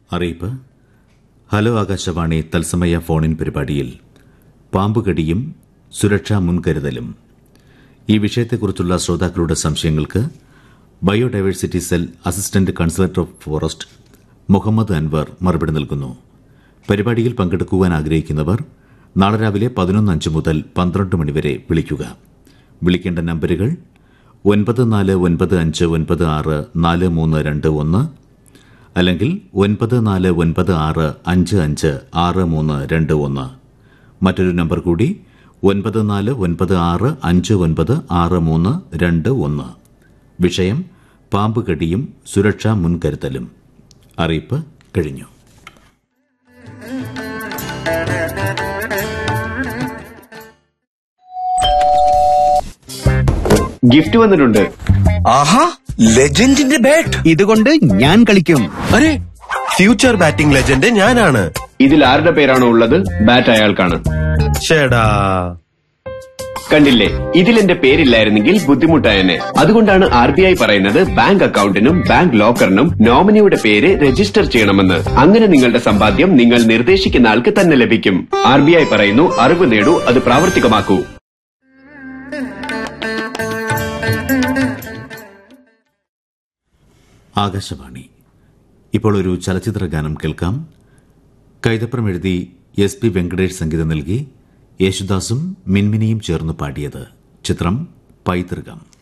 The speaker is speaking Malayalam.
അറിയിപ്പ് ഹലോ ആകാശവാണി തത്സമയ ഫോണിൻ പരിപാടിയിൽ പാമ്പുകടിയും സുരക്ഷാ മുൻകരുതലും ഈ വിഷയത്തെക്കുറിച്ചുള്ള ശ്രോതാക്കളുടെ സംശയങ്ങൾക്ക് biodiversity cell assistant conservator of forest Muhammad Anwar മറുപടി നൽകുന്നു പരിപാടിയിൽ പങ്കെടുക്കുവാൻ ആഗ്രഹിക്കുന്നവർ നാളെ രാവിലെ പതിനൊന്ന് അഞ്ച് മുതൽ പന്ത്രണ്ട് മണിവരെ വിളിക്കുക വിളിക്കേണ്ട നമ്പരുകൾ ഒൻപത് നാല് ഒൻപത് അഞ്ച് ഒൻപത് ആറ് നാല് മൂന്ന് രണ്ട് ഒന്ന് അല്ലെങ്കിൽ ഒൻപത് നാല് ഒൻപത് ആറ് അഞ്ച് അഞ്ച് ആറ് മൂന്ന് രണ്ട് ഒന്ന് മറ്റൊരു നമ്പർ കൂടി ഒൻപത് നാല് ഒൻപത് ആറ് അഞ്ച് ഒൻപത് ആറ് മൂന്ന് രണ്ട് ഒന്ന് വിഷയം പാമ്പ് കടിയും സുരക്ഷാ മുൻകരുതലും അറിയിപ്പ് കഴിഞ്ഞു ഗിഫ്റ്റ് വന്നിട്ടുണ്ട് ആഹാ ലെജൻഡിന്റെ ബാറ്റ് ഇതുകൊണ്ട് ഞാൻ കളിക്കും അരെ ഫ്യൂച്ചർ ബാറ്റിംഗ് ലെജൻഡ് ഞാനാണ് ഇതിൽ ആരുടെ പേരാണോ ഉള്ളത് ബാറ്റ് അയാൾക്കാണ് ചേടാ കണ്ടില്ലേ ഇതിൽ എന്റെ പേരില്ലായിരുന്നെങ്കിൽ ബുദ്ധിമുട്ടായെന്നെ അതുകൊണ്ടാണ് ആർ ബി ഐ പറയുന്നത് ബാങ്ക് അക്കൗണ്ടിനും ബാങ്ക് ലോക്കറിനും നോമിനിയുടെ പേര് രജിസ്റ്റർ ചെയ്യണമെന്ന് അങ്ങനെ നിങ്ങളുടെ സമ്പാദ്യം നിങ്ങൾ നിർദ്ദേശിക്കുന്ന ആൾക്ക് തന്നെ ലഭിക്കും ആർ ബി ഐ പറയുന്നു അറിവ് നേടൂ അത് പ്രാവർത്തികമാക്കൂ ആകാശവാണി ഇപ്പോൾ ഒരു ചലച്ചിത്ര ഗാനം കേൾക്കാം കൈതപ്രം എഴുതി എസ് പി വെങ്കടേഷ് സംഗീതം നൽകി യേശുദാസും മിൻമിനിയും ചേർന്ന് പാടിയത് ചിത്രം പൈതൃകം